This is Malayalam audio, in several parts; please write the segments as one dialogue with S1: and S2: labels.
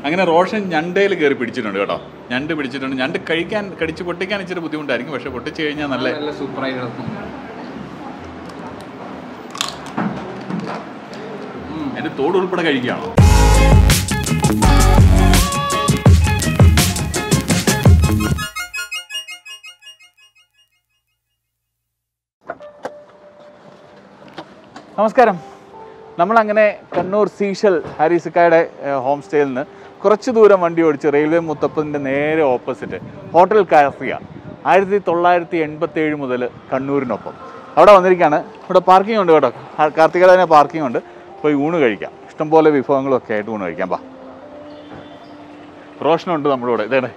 S1: അങ്ങനെ റോഷൻ ഞണ്ടയിൽ കയറി പിടിച്ചിട്ടുണ്ട് കേട്ടോ ഞണ്ട് പിടിച്ചിട്ടുണ്ട് ഞണ്ട് കഴിക്കാൻ കടിച്ച് പൊട്ടിക്കാൻ ഇച്ചിരി ബുദ്ധിമുട്ടായിരിക്കും പക്ഷെ പൊട്ടിച്ച് കഴിഞ്ഞാൽ നല്ല
S2: നല്ല സൂപ്പറായി കിടക്കും
S1: എൻ്റെ തോട് ഉൾപ്പെടെ കഴിക്കുകയാണോ നമസ്കാരം നമ്മളങ്ങനെ കണ്ണൂർ സീഷൽ ഹാരിസിക്കായുടെ ഹോം സ്റ്റേയിൽ നിന്ന് കുറച്ച് ദൂരം വണ്ടി ഓടിച്ച് റെയിൽവേ മുത്തപ്പത്തിൻ്റെ നേരെ ഓപ്പോസിറ്റ് ഹോട്ടൽ കാഫിയ ആയിരത്തി തൊള്ളായിരത്തി എൺപത്തി ഏഴ് മുതൽ കണ്ണൂരിനൊപ്പം അവിടെ വന്നിരിക്കുകയാണ് ഇവിടെ പാർക്കിംഗ് ഉണ്ട് കേട്ടോ കാർത്തികയുടെ തന്നെ പാർക്കിംഗ് ഉണ്ട് പോയി ഊണ് കഴിക്കാം ഇഷ്ടംപോലെ വിഭവങ്ങളൊക്കെ ആയിട്ട് ഊണ് കഴിക്കാം പാ റോഷനുണ്ട് നമ്മുടെ കൂടെ ഇതേടെ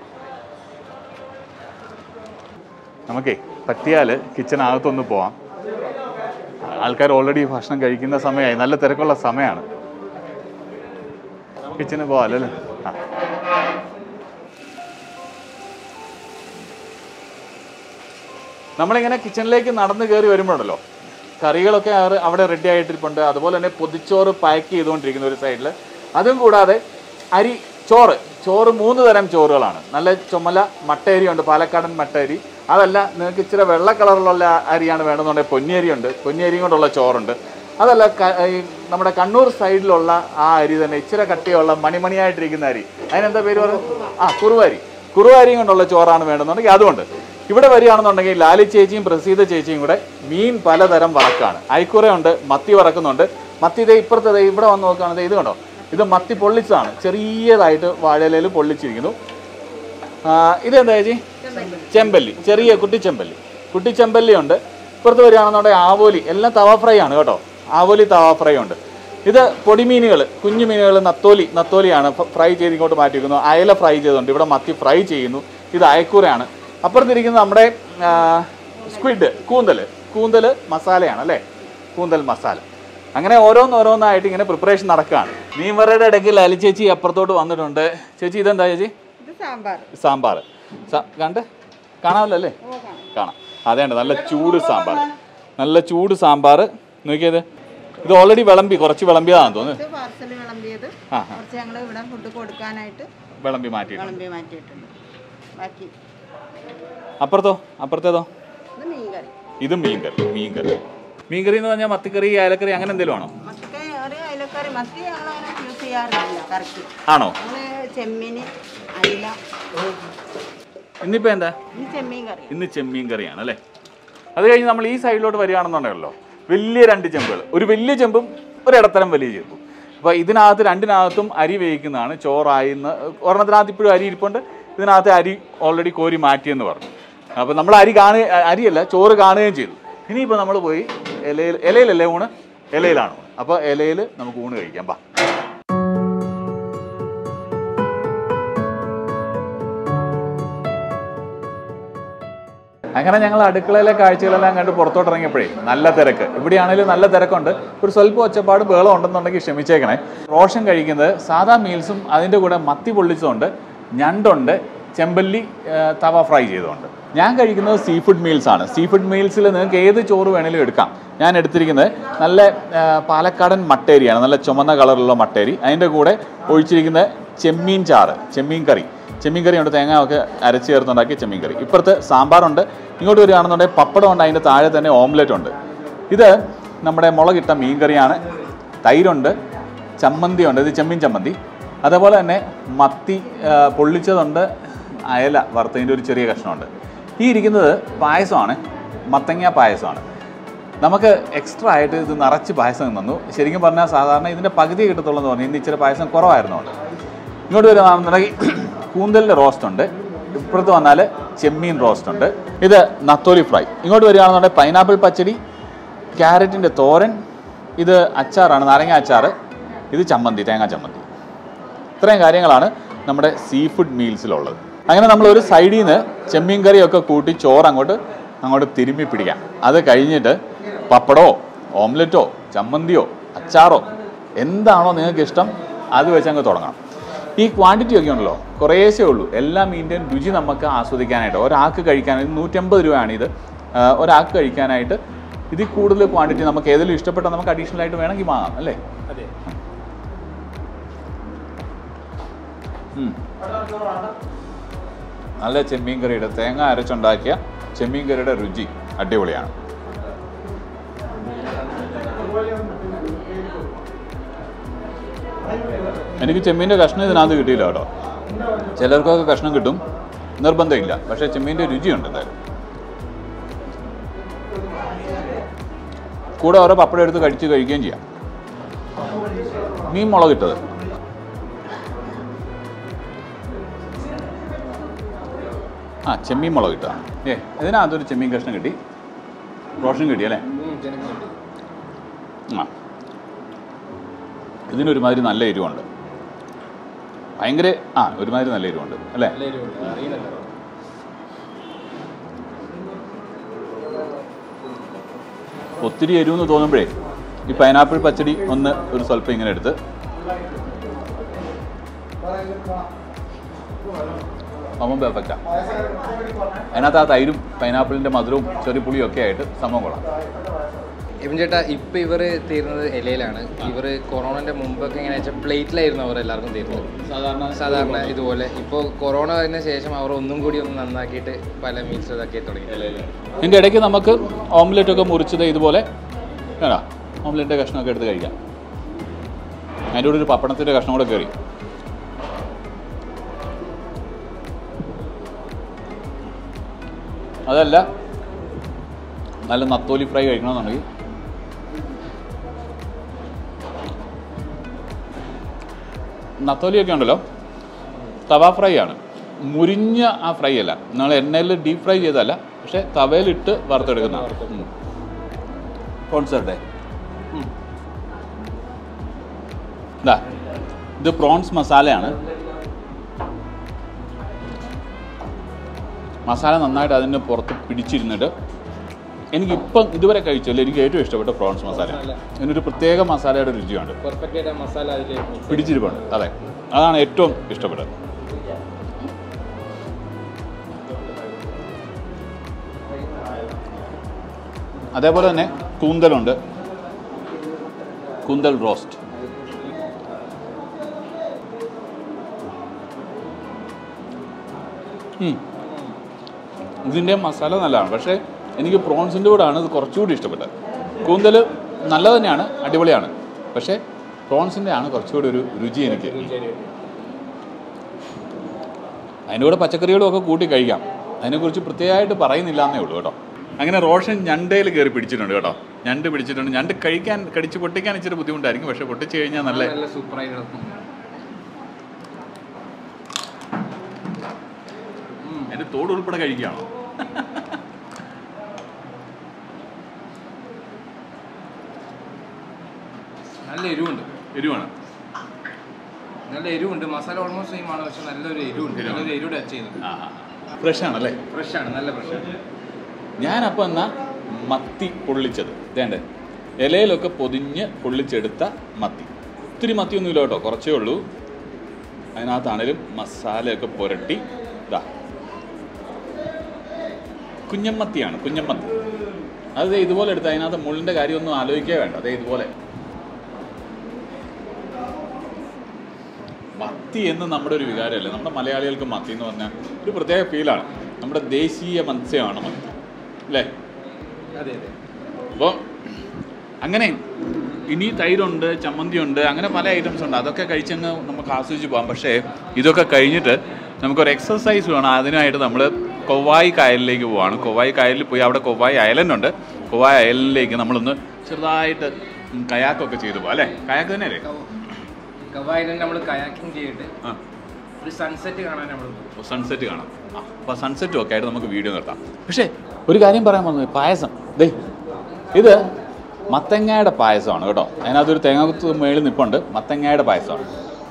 S1: നമുക്കേ പറ്റിയാൽ കിച്ചണകത്തൊന്ന് പോവാം ആൾക്കാർ ഓൾറെഡി ഭക്ഷണം കഴിക്കുന്ന സമയമായി നല്ല തിരക്കുള്ള സമയമാണ് കിച്ചന് പോവാല്ലോ അല്ലേ ആ നമ്മളിങ്ങനെ കിച്ചണിലേക്ക് നടന്നു കയറി വരുമ്പോഴല്ലോ കറികളൊക്കെ അവർ- അവിടെ റെഡി ആയിട്ടിരിപ്പുണ്ട് അതുപോലെ തന്നെ പൊതിച്ചോറ് പാക്ക് ചെയ്തുകൊണ്ടിരിക്കുന്ന ഒരു സൈഡിൽ അതും കൂടാതെ അരി ചോറ് ചോറ് മൂന്ന് തരം ചോറുകളാണ് നല്ല ചുമല മട്ടയരി ഉണ്ട് പാലക്കാടൻ മട്ടയരി അതല്ല നിങ്ങൾക്ക് ഇച്ചിരി വെള്ള കളറിലുള്ള അരിയാണ് വേണമെന്നുണ്ടെങ്കിൽ പൊന്നിയരി ഉണ്ട് പൊന്നിയരിയും കൊണ്ടുള്ള ചോറുണ്ട് അതല്ല ക- ഈ നമ്മുടെ കണ്ണൂർ സൈഡിലുള്ള ആ അരി തന്നെ ഇച്ചിരി കട്ടിയുള്ള മണിമണിയായിട്ടിരിക്കുന്ന അരി അതിനെന്താ പേര് പറയുന്നത് ആ കുറുവാരി കുറുവാരിയും കൊണ്ടുള്ള ചോറാണ് വേണമെന്നുണ്ടെങ്കിൽ അതുകൊണ്ട് ഇവിടെ വരികയാണെന്നുണ്ടെങ്കിൽ ലാലി ചേച്ചിയും പ്രസീത ചേച്ചിയും കൂടെ മീൻ പലതരം വറക്കാണ് അയക്കുറയുണ്ട് മത്തി വറക്കുന്നുണ്ട് മത്തി ഇതേ ഇപ്പുറത്തെ ദേ ഇവിടെ വന്ന് നോക്കുകയാണെങ്കിൽ ഇത് കണ്ടോ ഇത് മത്തി പൊള്ളിച്ചതാണ് ചെറിയതായിട്ട് വാഴയിലയിൽ പൊള്ളിച്ചിരിക്കുന്നു ആ, ഇതെന്താ ചേച്ചി ചെമ്പല്ലി ചെറിയ കുട്ടി ചെമ്പല്ലി കുട്ടി ചെമ്പല്ലി ഉണ്ട് ഇപ്പുറത്ത് വരികയാണെന്നുണ്ടെങ്കിൽ ആവോലി എല്ലാം തവ ഫ്രൈ ആണ് കേട്ടോ ആവോലി തവ ഫ്രൈ ഉണ്ട് ഇത് പൊടിമീനുകൾ കുഞ്ഞു മീനുകൾ നത്തോലി നത്തോലിയാണ് ഫ- ഫ്രൈ ചെയ്ത് ഇങ്ങോട്ട് മാറ്റി വെക്കുന്നു അയല ഫ്രൈ ചെയ്തുണ്ട് ഇവിടെ മത്തി ഫ്രൈ ചെയ്യുന്നു ഇത് അയക്കൂരയാണ് അപ്പുറത്തിരിക്കുന്നത് നമ്മുടെ സ്ക്വിഡ് കൂന്തൽ കൂന്തൽ മസാലയാണ് അല്ലേ കൂന്തൽ മസാല അങ്ങനെ ഓരോന്നോരോന്നായിട്ട് ഇങ്ങനെ പ്രിപ്പറേഷൻ നടക്കുകയാണ് മീൻവറയുടെ ഇടയ്ക്ക് ലാലി ചേച്ചി അപ്പുറത്തോട്ട് വന്നിട്ടുണ്ട് ചേച്ചി ഇതെന്താ ചേച്ചി
S3: ഇത് സാമ്പാർ
S1: സാമ്പാർ കണ്ട് കാണാമല്ലോ അല്ലേ കാണാം അതേണ്ട നല്ല ചൂട് സാമ്പാർ നല്ല ചൂട് സാമ്പാർ നോക്കിയത് ഇത് ഓൾറെഡി വിളമ്പി കുറച്ച് വിളമ്പിയതാണെന്ന് തോന്നുന്നു
S3: ഇത് പാർസൽ വിളമ്പിയത്
S1: ആ ആ
S3: കുറച്ച് ഞങ്ങൾ ഇവിടെ ഫുഡ് കൊടുക്കാനായിട്ട്
S1: വിളമ്പി മാറ്റിയിട്ടുണ്ട്
S3: വിളമ്പി മാറ്റിയിട്ടുണ്ട് ബാക്കി
S1: അപ്പുറത്തോ അപ്പുറത്തേതോ
S3: ഇത് മീൻ കറി
S1: ഇത് മീൻകറി മീൻകറി മീൻകറി എന്ന് പറഞ്ഞാൽ മത്തിക്കറി അയലക്കറി അങ്ങനെ എന്തെങ്കിലും ആണോ
S3: മത്തി ഒരു അയിലക്കറി മത്തി ഞങ്ങൾ അങ്ങനെ യൂസ് ചെയ്യാറില്ല കറിക്ക്
S1: ആണോ
S3: ഞങ്ങൾ ചെമ്മീൻ അയില
S1: ഇന്നിപ്പോൾ എന്താ
S3: ഇത് ചെമ്മീൻ കറി
S1: ഇന്ന് ചെമ്മീൻ കറിയാണ് അല്ലേ അത് കഴിഞ്ഞ് നമ്മൾ ഈ സൈഡിലോട്ട് വരികയാണെന്നുണ്ടല്ലോ വലിയ രണ്ട് ചെമ്പുകൾ ഒരു വലിയ ചെമ്പും ഒരു ഇടത്തരം വലിയ ചെമ്പും അപ്പോൾ ഇതിനകത്ത് രണ്ടിനകത്തും അരി വേവിക്കുന്നതാണ് ചോറായിന്ന് ഒരെണ്ണത്തിനകത്ത് ഇപ്പോഴും അരി ഇരിപ്പുണ്ട് ഇതിനകത്ത് അരി ഓൾറെഡി കോരി മാറ്റിയെന്ന് പറഞ്ഞു അപ്പോൾ നമ്മൾ അരി കാണുക അരിയല്ല ചോറ് കാണുകയും ചെയ്തു ഇനിയിപ്പോൾ നമ്മൾ പോയി ഇലയിൽ ഇലയിലല്ലേ ഊണ് ഇലയിലാണ് ഊണ് അപ്പോൾ ഇലയിൽ നമുക്ക് ഊണ് കഴിക്കാം ബാ അങ്ങനെ ഞങ്ങൾ അടുക്കളയിലെ കാഴ്ചകളെല്ലാം കണ്ട് പുറത്തോട്ട് ഇറങ്ങിയപ്പോഴേ നല്ല തിരക്ക് ഇവിടെയാണെങ്കിലും നല്ല തിരക്കുണ്ട് ഒരു സ്വല്പം ഒച്ചപ്പാട് ബേളം ഉണ്ടെന്നുണ്ടെങ്കിൽ ക്ഷമിച്ചേക്കണേ റോഷൻ കഴിക്കുന്നത് സാധാ മീൽസും അതിൻ്റെ കൂടെ മത്തി പൊള്ളിച്ചതുണ്ട് ഞണ്ടുണ്ട് ചെമ്പല്ലി ആ, തവ ഫ്രൈ ചെയ്തുകൊണ്ട് ഞാൻ കഴിക്കുന്നത് സീ ഫുഡ് മീൽസ് ആണ് സീ ഫുഡ് മീൽസിൽ നിങ്ങൾക്ക് ഏത് ചോറ് വേണേലും എടുക്കാം ഞാൻ എടുത്തിരിക്കുന്നത് നല്ല ആ, പാലക്കാടൻ മട്ടേരിയാണ് നല്ല ചുമന്ന കളറുള്ള മട്ടേരി അതിൻ്റെ കൂടെ ഒഴിച്ചിരിക്കുന്നത് ചെമ്മീൻ ചാറ് ചെമ്മീൻ കറി ചെമ്മീൻ കറി ഉണ്ട് തേങ്ങ ഒക്കെ അരച്ച് ചേർത്തുണ്ടാക്കിയ ചെമ്മീൻ കറി ഇപ്പുറത്ത് സാമ്പാറുണ്ട് ഇങ്ങോട്ട് വരികയാണെന്നുണ്ടെങ്കിൽ പപ്പടം ഉണ്ട് അതിൻ്റെ താഴെ തന്നെ ഓംലെറ്റ് ഉണ്ട് ഇത് നമ്മുടെ മുളകിട്ട മീൻ കറിയാണ് തൈരുണ്ട് ചമ്മന്തി ഉണ്ട് ഇത് ചെമ്മീൻ ചമ്മന്തി അതേപോലെ തന്നെ മത്തി ആ, പൊള്ളിച്ചതുണ്ട് അയല വറുത്തതിൻ്റെ ഒരു ചെറിയ കഷ്ണമുണ്ട് ഈ ഇരിക്കുന്നത് പായസമാണ് മത്തങ്ങ പായസമാണ് നമുക്ക് എക്സ്ട്രാ ആയിട്ട് ഇത് നിറച്ച് പായസം തന്നു ശരിക്കും പറഞ്ഞാൽ സാധാരണ ഇതിൻ്റെ പകുതി കിട്ടത്തുള്ളൂ എന്ന് പറഞ്ഞു ഇന്ന് ഇച്ചിരി പായസം കുറവായിരുന്നുണ്ട് ഇങ്ങോട്ട് വരുവാണെന്നുണ്ടെങ്കിൽ കൂന്തലിൻ്റെ റോസ്റ്റ് ഉണ്ട് ഇപ്പുറത്ത് വന്നാൽ ചെമ്മീൻ റോസ്റ്റ് ഉണ്ട് ഇത് നത്തോലി ഫ്രൈ ഇങ്ങോട്ട് വരികയാണെന്നുണ്ടെങ്കിൽ പൈനാപ്പിൾ പച്ചടി ക്യാരറ്റിൻ്റെ തോരൻ ഇത് അച്ചാറാണ് നാരങ്ങ അച്ചാറ് ഇത് ചമ്മന്തി തേങ്ങാ ചമ്മന്തി ഇത്രയും കാര്യങ്ങളാണ് നമ്മുടെ സീ ഫുഡ് മീൽസിലുള്ളത് അങ്ങനെ നമ്മൾ ഒരു സൈഡിൽ നിന്ന് ചെമ്മീൻ കറിയൊക്കെ കൂട്ടി ചോറ് അങ്ങോട്ട് അങ്ങോട്ട് തിരുമ്മി പിടിക്കാം അത് കഴിഞ്ഞിട്ട് പപ്പടോ ഓംലെറ്റോ ചമ്മന്തിയോ അച്ചാറോ എന്താണോ നിങ്ങൾക്ക് ഇഷ്ടം അത് വെച്ച് അങ്ങ് തുടങ്ങണം ഈ ക്വാണ്ടിറ്റി ഒക്കെ ഉണ്ടല്ലോ കുറേശ്ശേ ഉള്ളൂ എല്ലാ മീനിൻ്റെയും രുചി നമുക്ക് ആസ്വദിക്കാനായിട്ട് ഒരാൾക്ക് കഴിക്കാനായിട്ട് നൂറ്റമ്പത് രൂപയാണ് ഇത് ആ, ഒരാൾക്ക് കഴിക്കാനായിട്ട് ഇതിൽ കൂടുതൽ ക്വാണ്ടിറ്റി നമുക്ക് ഏതെങ്കിലും ഇഷ്ടപ്പെട്ട നമുക്ക് അഡീഷണൽ ആയിട്ട് വേണമെങ്കിൽ വാങ്ങാം അല്ലേ ഉം. നല്ല ചെമ്മീൻ കറിയുടെ തേങ്ങ അരച്ചുണ്ടാക്കിയ ചെമ്മീൻ കറിയുടെ രുചി അടിപൊളിയാണ് എനിക്ക് ചെമ്മീൻ്റെ കഷ്ണം ഇതിനകത്ത് കിട്ടിയില്ല കേട്ടോ ചിലർക്കൊക്കെ കഷ്ണം കിട്ടും നിർബന്ധമില്ല പക്ഷേ ചെമ്മീൻ്റെ രുചിയുണ്ട് എന്തായാലും കൂടെ ഓരോ പപ്പടം എടുത്ത് കഴിച്ച് കഴിക്കുകയും ചെയ്യാം മീൻ മുളകിട്ടത് ആ ചെമ്മീൻ മുളക് കിട്ടുക ഏ ഇതിനകത്തൊരു ചെമ്മീൻ കഷ്ണം കിട്ടി റോഷൻ കിട്ടി അല്ലേ ആ ഇതിനൊരുമാതിരി നല്ല എരിവുണ്ട് ഭയങ്കര ആ ഒരുമാതിരി നല്ല എരിവുണ്ട് അല്ലേ ഒത്തിരി എരിവെന്ന് തോന്നുമ്പോഴേ ഈ പൈനാപ്പിൾ പച്ചടി ഒന്ന് ഒരു സ്വല്പം ഇങ്ങനെ എടുത്ത് സംഭവം പെർഫെക്റ്റാ അതിനകത്ത് ആ തൈരും പൈനാപ്പിളിൻ്റെ മധുരവും ചെറിയ പുളിയും ഒക്കെ ആയിട്ട് സംഭവം കൊള്ളാം
S2: ഇവൻ ചേട്ടാ ഇപ്പൊ ഇവര് തീരുന്നത് ഇലയിലാണ് ഇവര് കൊറോണന്റെ മുമ്പൊക്കെ എങ്ങനെയാ വെച്ചാൽ പ്ലേറ്റിലായിരുന്നു അവർ എല്ലാവർക്കും തീരുന്നത്
S1: സാധാരണ
S2: സാധാരണ ഇതുപോലെ ഇപ്പോൾ കൊറോണ വരുന്ന ശേഷം അവർ ഒന്നും കൂടി ഒന്ന് നന്നാക്കിയിട്ട് പല മീൽസ് ഇതാക്കി തുടങ്ങി
S1: ഇതിൻ്റെ ഇടയ്ക്ക് നമുക്ക് ഓംലെറ്റ് ഒക്കെ മുറിച്ചത് ഇതുപോലെ വേണോ ഓംലെറ്റിൻ്റെ കഷ്ണമൊക്കെ എടുത്ത് കഴിക്കാം അതിൻ്റെ കൂടെ ഒരു പപ്പടത്തിൻ്റെ കഷ്ണം കൂടെ കയറി അതല്ല നല്ല നത്തോലി ഫ്രൈ കഴിക്കണമെന്നുണ്ടെങ്കിൽ നത്തോലിയൊക്കെ ഉണ്ടല്ലോ തവ ഫ്രൈ ആണ് മുരിഞ്ഞ ആ ഫ്രൈ അല്ല നമ്മൾ എണ്ണയിൽ ഡീപ് ഫ്രൈ ചെയ്തല്ല പക്ഷേ തവയിലിട്ട് വറുത്തെടുക്കുന്ന കോൺസെർട്ടേ ഇതാ ഇത് പ്രോൺസ് മസാലയാണ് മസാല നന്നായിട്ട് അതിൻ്റെ പുറത്ത് പിടിച്ചിരുന്നിട്ട് എനിക്കിപ്പം ഇതുവരെ കഴിച്ചല്ലോ എനിക്ക് ഏറ്റവും ഇഷ്ടപ്പെട്ട പ്രോൺസ് മസാല ഇതിനൊരു പ്രത്യേക മസാലയുടെ രുചിയുണ്ട്
S2: പെർഫെക്റ്റ് ആയിട്ട് ആ മസാല അതിൽ
S1: പിടിച്ചിരിപ്പുണ്ട് അതെ അതാണ് ഏറ്റവും ഇഷ്ടപ്പെട്ടത് അതേപോലെ തന്നെ കൂന്തലുണ്ട് കൂന്തൽ റോസ്റ്റ് ഉം. ഇതിൻ്റെ മസാല നല്ലതാണ് പക്ഷേ എനിക്ക് പ്രോൺസിൻ്റെ കൂടെയാണ് ഇത് കുറച്ചുകൂടി ഇഷ്ടപ്പെട്ടത് കൂന്തൽ നല്ല തന്നെയാണ് അടിപൊളിയാണ് പക്ഷേ പ്രോൺസിൻ്റെ ആണ് കുറച്ചുകൂടി ഒരു രുചി എനിക്ക് അതിൻ്റെ കൂടെ പച്ചക്കറികളും ഒക്കെ കൂട്ടി കഴിക്കാം അതിനെക്കുറിച്ച് പ്രത്യേകമായിട്ട് പറയുന്നില്ല എന്നേ ഉള്ളൂ കേട്ടോ അങ്ങനെ റോഷൻ ഞണ്ടയിൽ കയറി പിടിച്ചിട്ടുണ്ട് കേട്ടോ ഞണ്ട് പിടിച്ചിട്ടുണ്ട് ഞണ്ട് കഴിക്കാൻ കടിച്ച് പൊട്ടിക്കാൻ ഇച്ചിരി ബുദ്ധിമുട്ടായിരിക്കും പക്ഷേ പൊട്ടിച്ച് കഴിഞ്ഞാൽ നല്ല
S2: നല്ല സൂപ്പറായിട്ട് കിടക്കും
S1: എൻ്റെ തോട് ഉൾപ്പെടെ കഴിക്കുകയാണോ
S2: നല്ല എരിവുണ്ട്
S1: എരിവാണ്
S2: നല്ല എരിവുണ്ട് മസാല ഓൾമോസ്റ്റ് സെയിം ആണ് പക്ഷെ നല്ലൊരു എരിവുണ്ട് നല്ലൊരു എരിവ് ടച്ച് ചെയ്യുന്നത്
S1: ആ ഫ്രഷ് ആണല്ലേ
S2: ഫ്രഷ് ആണ് നല്ല ഫ്രഷ് ആണ്
S1: ഞാനപ്പോൾ എന്നാ മത്തി പൊള്ളിച്ചത് വേണ്ടേ ഇലയിലൊക്കെ പൊതിഞ്ഞ് പൊള്ളിച്ചെടുത്ത മത്തി ഒത്തിരി മത്തിയൊന്നുമില്ല കേട്ടോ കുറച്ചേ ഉള്ളൂ അതിനകത്താണേലും മസാലയൊക്കെ പുരട്ടി ഇതാ കുഞ്ഞമ്മത്തിയാണ് കുഞ്ഞമ്മത്തി അത് ദേ ഇതുപോലെ എടുത്ത് അതിനകത്ത് മുള്ളിൻ്റെ കാര്യമൊന്നും ആലോചിക്കേ വേണ്ട അതേ ഇതുപോലെ മത്തി എന്ന് നമ്മുടെ ഒരു വികാരമല്ലേ നമ്മുടെ മലയാളികൾക്ക് മത്തി എന്ന് പറഞ്ഞാൽ ഒരു പ്രത്യേക ഫീലാണ് നമ്മുടെ ദേശീയ മത്സ്യമാണ് മത്തി അല്ലേ
S2: അതെ അതെ
S1: അപ്പോൾ അങ്ങനെ ഇനി തൈരുണ്ട് ചമ്മന്തിയുണ്ട് അങ്ങനെ പല ഐറ്റംസ് ഉണ്ട് അതൊക്കെ കഴിച്ചങ്ങ് നമുക്ക് ആസ്വദിച്ച് പോകാം പക്ഷേ ഇതൊക്കെ കഴിഞ്ഞിട്ട് നമുക്കൊരു എക്സസൈസ് വേണം അതിനായിട്ട് നമ്മൾ കൊവ്വായി കായലിലേക്ക് പോവാണ് കൊവ്വായി കായലിൽ പോയി അവിടെ കൊവ്വായി ഐലൻഡ് ഉണ്ട് കൊവ്വായി ഐലൻഡിലേക്ക് നമ്മളൊന്ന് ചെറുതായിട്ട് കയാക്കൊക്കെ ചെയ്തു പോകാം അല്ലേ കയാക്ക് തന്നെ അല്ലേ
S2: കവായിലും നമ്മൾ കയാക്കിംഗ് ചെയ്തിട്ട്
S1: ആ
S2: ഒരു സൺസെറ്റ് കാണാൻ നമ്മൾ പോകും
S1: സൺസെറ്റ് കാണാം ആ അപ്പോൾ സൺസെറ്റും ഒക്കെ ആയിട്ട് നമുക്ക് വീഡിയോ നിർത്താം പക്ഷേ ഒരു കാര്യം പറയാൻ വന്നു പായസം ദേ ഇത് മത്തങ്ങയുടെ പായസമാണ് കേട്ടോ അതിനകത്തൊരു തേങ്ങാക്കുത്ത് മേളിൽ നിൽപ്പുണ്ട് മത്തങ്ങയുടെ പായസമാണ്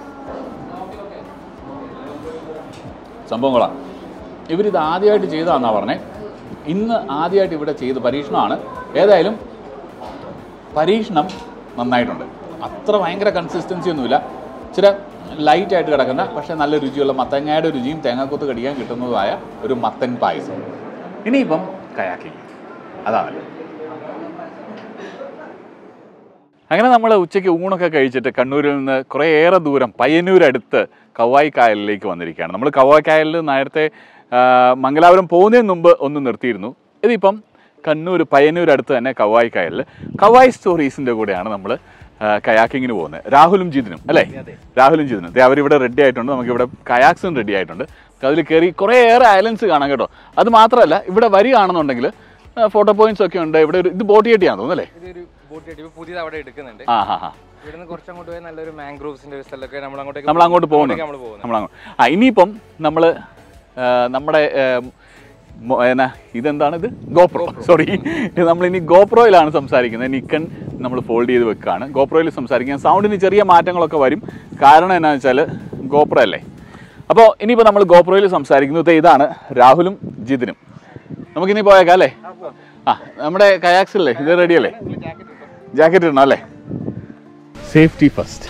S1: സംഭവം കൊള്ളാം ഇവരിത് ആദ്യമായിട്ട് ചെയ്തതാണെന്നാണ് പറഞ്ഞേ ഇന്ന് ആദ്യമായിട്ട് ഇവിടെ ചെയ്ത പരീക്ഷണമാണ് ഏതായാലും പരീക്ഷണം നന്നായിട്ടുണ്ട് അത്ര ഭയങ്കര കൺസിസ്റ്റൻസി ഒന്നുമില്ല ഇച്ചിരി ലൈറ്റായിട്ട് കിടക്കുന്ന പക്ഷേ നല്ല രുചിയുള്ള മത്തങ്ങയുടെ രുചിയും തേങ്ങാക്കൊത്ത് കടിക്കാൻ കിട്ടുന്നതുമായ ഒരു മത്തൻ പായസം ഇനിയിപ്പം കയാക്കിങ് അതാണല്ലോ അങ്ങനെ നമ്മൾ ഉച്ചയ്ക്ക് ഊണൊക്കെ കഴിച്ചിട്ട് കണ്ണൂരിൽ നിന്ന് കുറേയേറെ ദൂരം പയ്യന്നൂരടുത്ത് കവായി കായലിലേക്ക് വന്നിരിക്കുകയാണ് നമ്മൾ കവായി കായലിൽ നേരത്തെ ആ, മംഗലാപുരം പോകുന്നതിന് മുമ്പ് ഒന്ന് നിർത്തിയിരുന്നു ഇതിപ്പം കണ്ണൂർ പയ്യന്നൂർ അടുത്ത് തന്നെ കവായി കായലിൽ കവായി സ്റ്റോറീസിൻ്റെ കൂടെയാണ് നമ്മൾ കയാക്കിങ്ങിന് പോകുന്നത് രാഹുലും ജിതിനും അല്ലേ രാഹുലും ജിതിനും ദേ അവരിവിടെ റെഡി ആയിട്ടുണ്ട് നമുക്കിവിടെ കയാക്സും റെഡി ആയിട്ടുണ്ട് അതിൽ കയറി കുറേയേറെ ഐലൻഡ്സ് കാണാം കേട്ടോ അത് മാത്രമല്ല ഇവിടെ വരി കാണുന്നുണ്ടെങ്കിൽ ഫോട്ടോ പോയിന്റ്സ് ഒക്കെ ഉണ്ട് ഇവിടെ ഒരു ഇത് ബോട്ട് കെട്ടിയാണെന്ന് തോന്നുന്നു അല്ലേ
S2: ഇതൊരു ബോട്ട് ഇപ്പൊ പുതിയത് അവിടെ എടുക്കുന്നുണ്ട്
S1: ആ ഹാ ഹാ
S2: ഇവിടുന്ന് കുറച്ചങ്ങോട്ട് പോയി നല്ലൊരു മാംഗ്രോവ്സിന്റെ ഒരു സ്ഥലമൊക്കെ നമ്മൾ അങ്ങോട്ടേക്ക്
S1: നമ്മൾ അങ്ങോട്ട് പോകുന്നു
S2: നമ്മൾ പോകുന്നത്
S1: നമ്മൾ അങ്ങോട്ട് ആ ഇനിയിപ്പം നമ്മൾ നമ്മുടെ ആ, മൊ- എന്നാ ഇതെന്താണ് ഇത് ഗോപ്രോ സോറി നമ്മൾ ഇനി ഗോപ്രോയിലാണ് സംസാരിക്കുന്നത് നിക്കൺ നമ്മൾ ഫോൾഡ് ചെയ്ത് വെക്കുകയാണ് ഗോപ്രോയിൽ സംസാരിക്കാൻ സൗണ്ടിന് ചെറിയ മാറ്റങ്ങളൊക്കെ വരും കാരണം എന്നാന്ന് വെച്ചാൽ ഗോപ്രോ അല്ലേ അപ്പോൾ ഇനിയിപ്പോൾ നമ്മൾ ഗോപ്രോയിൽ സംസാരിക്കുന്നത് ഇതാണ് രാഹുലും ജിതിനും നമുക്കിനി പോയേക്കാം അല്ലേ ആ നമ്മുടെ കയാക്സിലല്ലേ ഇത് റെഡിയല്ലേ ജാക്കറ്റ് ഇടണം അല്ലേ സേഫ്റ്റി ഫസ്റ്റ്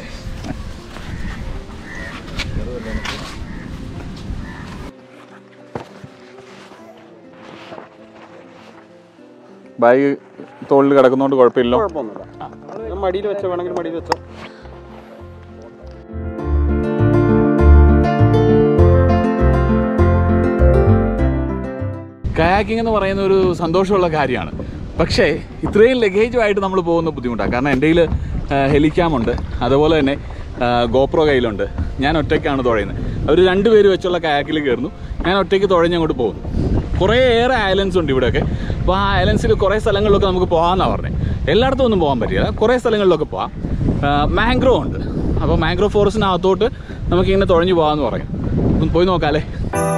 S1: ബാഗ് തോളിൽ കിടക്കുന്നതുകൊണ്ട് കുഴപ്പമില്ലല്ലോ
S4: കുഴപ്പമൊന്നുമില്ല മടിയിൽ വെച്ചോ വേണമെങ്കിൽ മടിയിൽ വെച്ചോ
S1: കയാക്കിംഗ് എന്ന് പറയുന്ന ഒരു സന്തോഷമുള്ള കാര്യമാണ് പക്ഷേ ഇത്രയും ലഗേജുമായിട്ട് നമ്മൾ പോകുന്ന ബുദ്ധിമുട്ടാണ് കാരണം എൻ്റെ കയ്യിൽ ഹെലിക്യാം ഉണ്ട് അതുപോലെ തന്നെ ഗോപ്രോ കയ്യിലുണ്ട് ഞാൻ ഒറ്റയ്ക്കാണ് തുഴയുന്നത് അവർ രണ്ടുപേര് വെച്ചുള്ള കയാക്കിൽ കയറുന്നു ഞാൻ ഒറ്റയ്ക്ക് തുഴഞ്ഞ് അങ്ങോട്ട് പോകുന്നു കുറേയേറെ ഐലൻഡ്സ് ഉണ്ട് ഇവിടെയൊക്കെ അപ്പോൾ ആ ഐലൻഡ്സിൽ കുറേ സ്ഥലങ്ങളിലൊക്കെ നമുക്ക് പോകാമെന്നാണ് പറഞ്ഞത് എല്ലായിടത്തും ഒന്നും പോകാൻ പറ്റില്ല കുറേ സ്ഥലങ്ങളിലൊക്കെ പോകാം മാംഗ്രോ ഉണ്ട് അപ്പോൾ മാംഗ്രോ ഫോറസ്റ്റിനകത്തോട്ട് നമുക്കിങ്ങനെ തുഴഞ്ഞു പോകാമെന്ന് പറയും ഒന്ന് പോയി നോക്കാം അല്ലേ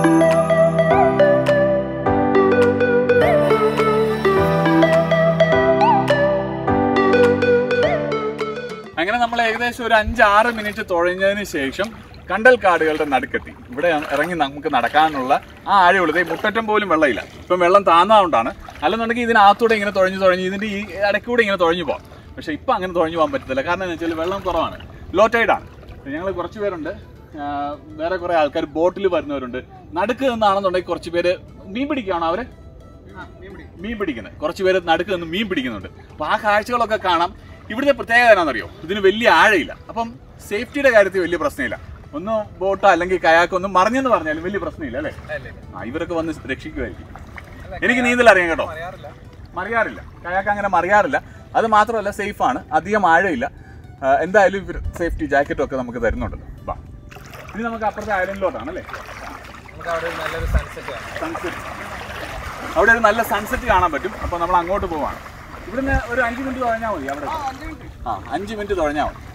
S1: അങ്ങനെ നമ്മൾ ഏകദേശം ഒരു അഞ്ചാറ് മിനിറ്റ് തുഴഞ്ഞതിന് ശേഷം കണ്ടൽ കാടുകളുടെ നടുക്കെത്തി ഇവിടെ ഇറങ്ങി നമുക്ക് നടക്കാനുള്ള ആ ആഴമുള്ളത് ഈ മുട്ടറ്റം പോലും വെള്ളമില്ല ഇപ്പം വെള്ളം താന്നതുകൊണ്ടാണ് അല്ലെന്നുണ്ടെങ്കിൽ ഇതിനകത്തൂടെ ഇങ്ങനെ തുഴഞ്ഞു തുഴഞ്ഞ് ഇതിൻ്റെ ഈ ഇടയ്ക്കൂടെ ഇങ്ങനെ തുഴഞ്ഞു പോകാം പക്ഷേ ഇപ്പം അങ്ങനെ തുഴഞ്ഞു പോകാൻ പറ്റത്തില്ല കാരണം എന്താ വെച്ചാൽ വെള്ളം കുറവാണ് ലോ ടൈഡാണ് ഞങ്ങൾ കുറച്ച് പേരുണ്ട് ആ, വേറെ കുറേ ആൾക്കാർ ബോട്ടിൽ വരുന്നവരുണ്ട് നടുക്ക് നിന്നാണെന്നുണ്ടെങ്കിൽ കുറച്ച് പേര് മീൻ പിടിക്കുകയാണോ അവര് മീൻ പിടിക്കുന്നത് കുറച്ച് പേര് നടുക്ക് നിന്ന് മീൻ പിടിക്കുന്നുണ്ട് അപ്പോൾ ആ കാഴ്ചകളൊക്കെ കാണാം ഇവിടുത്തെ പ്രത്യേകത എന്നാണെന്നറിയോ ഇതിന് വലിയ ആഴയില്ല അപ്പം സേഫ്റ്റിയുടെ കാര്യത്തിൽ വലിയ പ്രശ്നമില്ല ഒന്ന് ബോട്ടോ അല്ലെങ്കിൽ കയാക്കോ ഒന്നും മറിഞ്ഞെന്ന് പറഞ്ഞാലും വലിയ പ്രശ്നമില്ല അല്ലേ ആ ഇവരൊക്കെ വന്ന് രക്ഷിക്കുമായിരിക്കും എനിക്ക് നീന്തൽ അറിയാം കേട്ടോ മറിയാറില്ല കയാക്ക് അങ്ങനെ മറിയാറില്ല അത് മാത്രമല്ല സേഫാണ് അധികം ആഴമില്ല ആ, എന്തായാലും ഇവർ സേഫ്റ്റി ജാക്കറ്റും ഒക്കെ നമുക്ക് തരുന്നുണ്ടല്ലോ വാ ഇനി നമുക്ക് അപ്പുറത്തെ ഐലൻഡിലോട്ടാണ് അല്ലേ
S2: നമുക്ക് അവിടെ ഒരു നല്ലൊരു സൺസെറ്റ് കാണാം
S1: സൺസെറ്റ് അവിടെ ഒരു നല്ല സൺസെറ്റ് കാണാൻ പറ്റും അപ്പോൾ നമ്മൾ അങ്ങോട്ട് പോവാണ് ഇവിടുന്ന് ഒരു അഞ്ച് മിനിറ്റ് തുഴഞ്ഞാൽ മതി അവിടെ ആ അഞ്ച് മിനിറ്റ് തുഴഞ്ഞാൽ മതി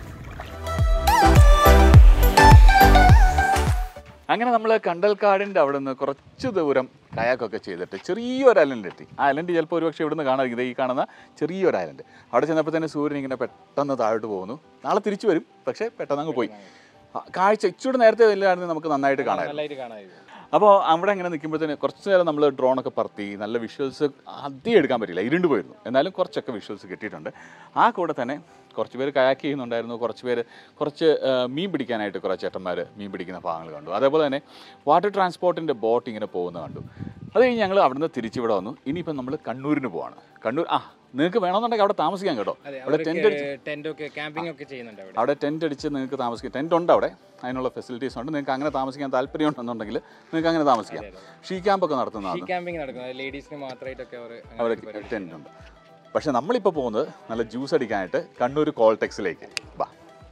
S1: അങ്ങനെ നമ്മൾ കണ്ടൽക്കാടിൻ്റെ അവിടെ നിന്ന് കുറച്ച് ദൂരം കയാക്കൊക്കെ ചെയ്തിട്ട് ചെറിയൊരു ഐലൻഡ് എത്തി ആ ഐലൻഡ് ചിലപ്പോൾ ഒരുപക്ഷെ ഇവിടുന്ന് കാണാതിരിക്കുന്നത് ഈ കാണുന്ന ചെറിയൊരു ഐലൻഡ് അവിടെ ചെന്നപ്പോൾ തന്നെ സൂര്യൻ ഇങ്ങനെ പെട്ടെന്ന് താഴോട്ട് പോകുന്നു നാളെ തിരിച്ചു വരും പക്ഷേ പെട്ടെന്ന് അങ്ങ് പോയി ആ, കാഴ്ച ഇച്ചിരി നേരത്തെ ഇല്ലായിരുന്നു നമുക്ക് നന്നായിട്ട് കാണാമായിരുന്നു
S2: നല്ലതായിട്ട് കാണാമായിരുന്നു
S1: അപ്പോൾ അവിടെ ഇങ്ങനെ നിൽക്കുമ്പോഴത്തേന് കുറച്ച് നേരം നമ്മൾ ഡ്രോണൊക്കെ പറത്തി നല്ല വിഷ്വൽസ് അധികം എടുക്കാൻ പറ്റില്ല ഇരുണ്ട് പോയിരുന്നു എന്നാലും കുറച്ചൊക്കെ വിഷ്വൽസ് കിട്ടിയിട്ടുണ്ട് ആ കൂടെ തന്നെ കുറച്ച് പേര് കയാക്ക് ചെയ്യുന്നുണ്ടായിരുന്നു കുറച്ച് പേര് കുറച്ച് ആ, മീൻ പിടിക്കാനായിട്ട് കുറച്ച് ചേട്ടന്മാർ മീൻ പിടിക്കുന്ന ഭാഗങ്ങൾ കണ്ടു അതേപോലെ തന്നെ വാട്ടർ ട്രാൻസ്പോർട്ടിൻ്റെ ബോട്ട് ഇങ്ങനെ പോകുന്നത് കണ്ടു അത് കഴിഞ്ഞ് ഞങ്ങൾ അവിടുന്ന് തിരിച്ചിവിടെ വന്നു ഇനിയിപ്പം നമ്മൾ കണ്ണൂരിന് പോവാണ് കണ്ണൂർ ആ നിങ്ങൾക്ക് വേണമെന്നുണ്ടെങ്കിൽ അവിടെ താമസിക്കാം കേട്ടോ
S2: അതെ
S1: അവിടെ ടെൻ്റ് അടിച്ച്
S2: ടെന്റ് ഒക്കെ ക്യാമ്പിംഗ് ഒക്കെ ചെയ്യുന്നുണ്ട് അവിടെ
S1: അവിടെ ടെൻറ്റ് അടിച്ച് നിങ്ങൾക്ക് താമസിക്കാം ടെൻറ്റ് ഉണ്ട് അവിടെ അതിനുള്ള ഫെസിലിറ്റീസ് ഉണ്ട് നിങ്ങൾക്ക് അങ്ങനെ താമസിക്കാൻ താല്പര്യം ഉണ്ടെന്നുണ്ടെങ്കിൽ നിങ്ങൾക്ക് അങ്ങനെ താമസിക്കാം ഷീ ക്യാമ്പൊക്കെ
S2: ഈ
S1: നടത്തുന്നതാണ്
S2: ക്യാമ്പിംഗ് നടക്കുന്നത് ലേഡീസിന് മാത്രമായിട്ടൊക്കെ അവർ
S1: അവിടെ ടെൻറ്റ് ഉണ്ട് പക്ഷെ നമ്മളിപ്പോൾ പോകുന്നത് നല്ല ജ്യൂസ് അടിക്കാനായിട്ട് കണ്ണൂർ കോൾടെക്സിലേക്ക് വാ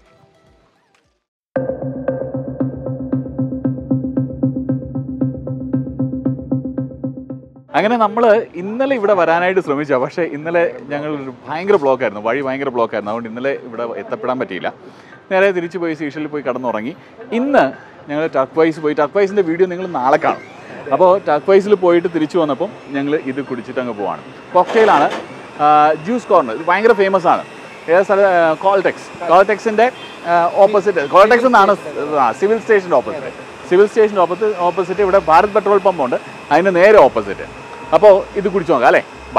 S1: അങ്ങനെ നമ്മൾ ഇന്നലെ ഇവിടെ വരാനായിട്ട് ശ്രമിച്ച പക്ഷേ ഇന്നലെ ഞങ്ങൾ ഒരു ഭയങ്കര ബ്ലോക്ക് ആയിരുന്നു വഴി ഭയങ്കര ബ്ലോക്ക് ആയിരുന്നു അതുകൊണ്ട് ഇന്നലെ ഇവിടെ എത്തപ്പെടാൻ പറ്റിയില്ല നേരെ തിരിച്ച് പോയി സീഷലിൽ പോയി കടന്നുറങ്ങി ഇന്ന് ഞങ്ങൾ ടർക്ക് വൈസ് പോയി ടർക്ക് വൈസിൻ്റെ വീഡിയോ നിങ്ങൾ നാളെ കാണും അപ്പോൾ ടർക്ക് വൈസിൽ പോയിട്ട് തിരിച്ചു വന്നപ്പം ഞങ്ങൾ ഇത് കുടിച്ചിട്ട് അങ്ങ് പോവാണ് കോക്ടെയിലാണ് ജ്യൂസ് കോർണർ ഇത് ഭയങ്കര ഫേമസ് ആണ് ഏത് സ്ഥലം കോൾടെക്സ് കോൾടെക്സിൻ്റെ ഓപ്പോസിറ്റ് കോൾടെക്സ് എന്നാണ് സിവിൽ സ്റ്റേഷൻ്റെ ഓപ്പോസിറ്റ് സിവിൽ സ്റ്റേഷൻ്റെ ഓപ്പോസിറ്റ് ഓപ്പോസിറ്റ് ഇവിടെ ഭാരത് പെട്രോൾ പമ്പ് ഉണ്ട് അതിൻ്റെ നേരെ ഓപ്പോസിറ്റ് അപ്പോൾ ഇത് കുടിച്ചു നോക്കാം അല്ലേ ബാ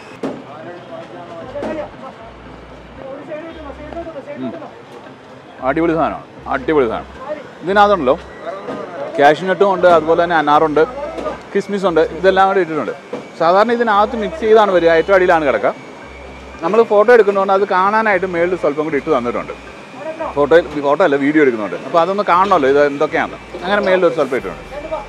S1: ഉം. അടിപൊളി സാധനമാണ് അടിപൊളി സാധനം ഇതിനകത്തുണ്ടല്ലോ കാഷ്നട്ടും ഉണ്ട് അതുപോലെ തന്നെ അനാറുണ്ട് കിസ്മിസ് ഉണ്ട് ഇതെല്ലാം കൂടെ ഇട്ടിട്ടുണ്ട് സാധാരണ ഇതിനകത്ത് മിക്സ് ചെയ്താണ് വരിക ഏറ്റവും അടിയിലാണ് കിടക്കുക നമ്മൾ ഫോട്ടോ എടുക്കുന്നതുകൊണ്ട് അത് കാണാനായിട്ട് മേളിൽ സ്വല്പം കൂടി ഇട്ട് തന്നിട്ടുണ്ട് ഫോട്ടോ ഫോട്ടോ അല്ല വീഡിയോ എടുക്കുന്നുണ്ട് അപ്പോൾ അതൊന്ന് കാണണമല്ലോ ഇത് എന്തൊക്കെയാണ് അങ്ങനെ മേളിൽ ഒരു സ്വല്പം ഇട്ടിട്ടുണ്ട്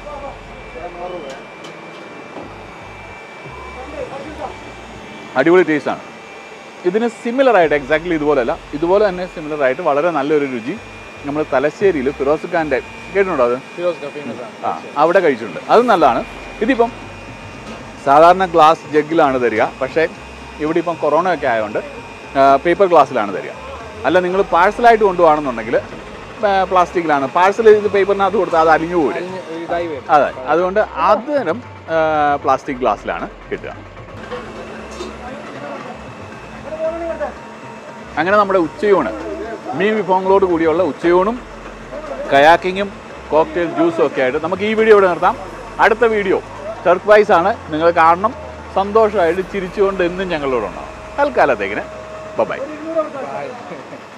S1: അടിപൊളി ടേസ്റ്റാണ് ഇതിന് സിമിലർ ആയിട്ട് എക്സാക്ട്ലി ഇതുപോലല്ല ഇതുപോലെ തന്നെ സിമിലർ ആയിട്ട് വളരെ നല്ലൊരു രുചി നമ്മൾ തലശ്ശേരിയിൽ ഫിറോസ് ഖാൻ്റെ കേട്ടിട്ടുണ്ടോ അത് ആ അവിടെ കഴിച്ചിട്ടുണ്ട് അത് നല്ലതാണ് ഇതിപ്പം സാധാരണ ഗ്ലാസ് ജഗ്ഗിലാണ് തരിക പക്ഷേ ഇവിടെ ഇപ്പം കൊറോണ ഒക്കെ ആയതുകൊണ്ട് പേപ്പർ ഗ്ലാസ്സിലാണ് തരിക അല്ല നിങ്ങൾ പാഴ്സലായിട്ട് കൊണ്ടുപോകണമെന്നുണ്ടെങ്കിൽ പ്ലാസ്റ്റിക്കിലാണ് പാഴ്സൽ ഇത് പേപ്പറിനകത്ത് കൊടുത്താൽ അത് അലിഞ്ഞു പോരും
S2: ഇതായി വരും
S1: അതെ അതുകൊണ്ട് അത്തരം പ്ലാസ്റ്റിക് ഗ്ലാസ്സിലാണ് കിട്ടുക അങ്ങനെ നമ്മുടെ ഉച്ചയൂണ് മീൻ വിഭവങ്ങളോട് കൂടിയുള്ള ഉച്ചയൂണും കയാക്കിങ്ങും കോക്ടെയിൽ ജ്യൂസും ഒക്കെ ആയിട്ട് നമുക്ക് ഈ വീഡിയോ ഇവിടെ നിർത്താം അടുത്ത വീഡിയോ സർപ്രൈസ് ആണ് നിങ്ങൾ കാണണം സന്തോഷമായിട്ട് ചിരിച്ചുകൊണ്ട് എന്നും ഞങ്ങളോട് ഉണ്ടാവും തൽക്കാലത്തേക്കിന് ബൈ
S2: Bye.